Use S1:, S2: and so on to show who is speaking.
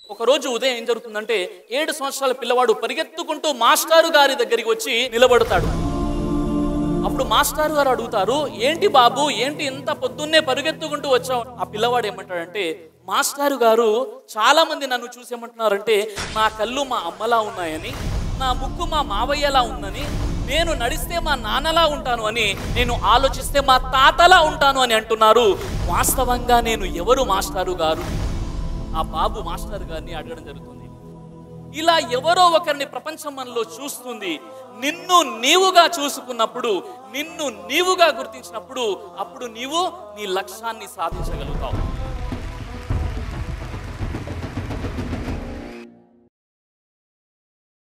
S1: ఒకరోజు ఉదయం ఏం జరుగుతుందంటే ఏడు సంవత్సరాల పిల్లవాడు పరిగెత్తుకుంటూ మాస్టారు గారి దగ్గరికి వచ్చి నిలబడతాడు అప్పుడు మాస్టర్ గారు అడుగుతారు ఏంటి బాబు ఏంటి ఇంత పొద్దున్నే పరిగెత్తుకుంటూ వచ్చావు ఆ పిల్లవాడు ఏమంటాడంటే మాస్టారు గారు చాలా మంది నన్ను చూసి ఏమంటున్నారంటే నా కళ్ళు మా అమ్మలా ఉన్నాయని నా ముక్కు మా మావయ్యలా ఉందని నేను నడిస్తే మా నాన్నలా ఉంటాను అని నేను ఆలోచిస్తే మా తాతలా ఉంటాను అని అంటున్నారు వాస్తవంగా నేను ఎవరు మాస్టారు గారు ఆ బాబు మాస్టర్ గారిని అడగడం జరుగుతుంది ఇలా ఎవరో ఒకరిని ప్రపంచం మనలో చూస్తుంది నిన్ను నీవుగా చూసుకున్నప్పుడు నిన్ను నీవుగా గుర్తించినప్పుడు అప్పుడు నీవు నీ లక్ష్యాన్ని సాధించగలుగుతావు